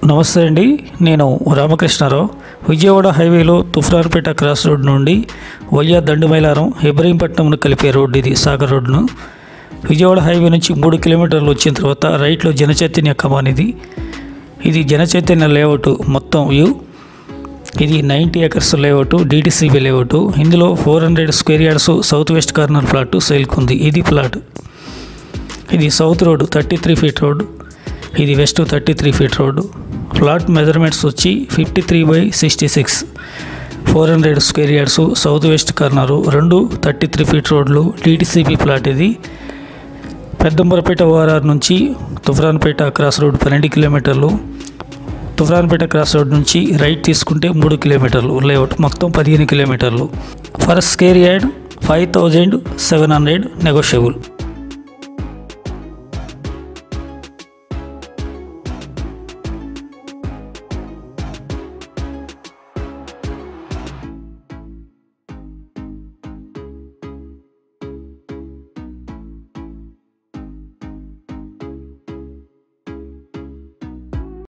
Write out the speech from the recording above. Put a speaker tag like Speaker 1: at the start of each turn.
Speaker 1: నమస్తే అండి నేను రామకృష్ణారావు విజయవాడ హైవేలో తుఫ్రాన్పేట క్రాస్ రోడ్ నుండి వయ్యా దండుమైలారం ఇబ్రహీంపట్నంను కలిపే రోడ్డు ఇది సాగర్ రోడ్డును విజయవాడ హైవే నుంచి మూడు కిలోమీటర్లు వచ్చిన తర్వాత రైట్లో జనచైతన్య కమాన్ ఇది ఇది జనచైతన్య లేఅవుట్ మొత్తం వ్యూ ఇది ninety acres layout DTCP layout ఇందులో four hundred square yards south west corner plot సేల్కుంది ఇది ప్లాట్ ఇది south road thirty three feet road ఇది west thirty three feet road plot measurements వచ్చి fifty three by sixty six four hundred square yards south west corner రెండు thirty three feet రోడ్లు DTCP plot ఇది Peddamberpet ORR నుంచి తుఫ్రాన్పేట cross road పన్నెండు కిలోమీటర్లు Toopranpet cross road నుంచి right తీసుకుంటే మూడు కిలోమీటర్లు లేఅవుట్ మొత్తం పదిహేను కిలోమీటర్లు per square yard five thousand seven hundred negotiable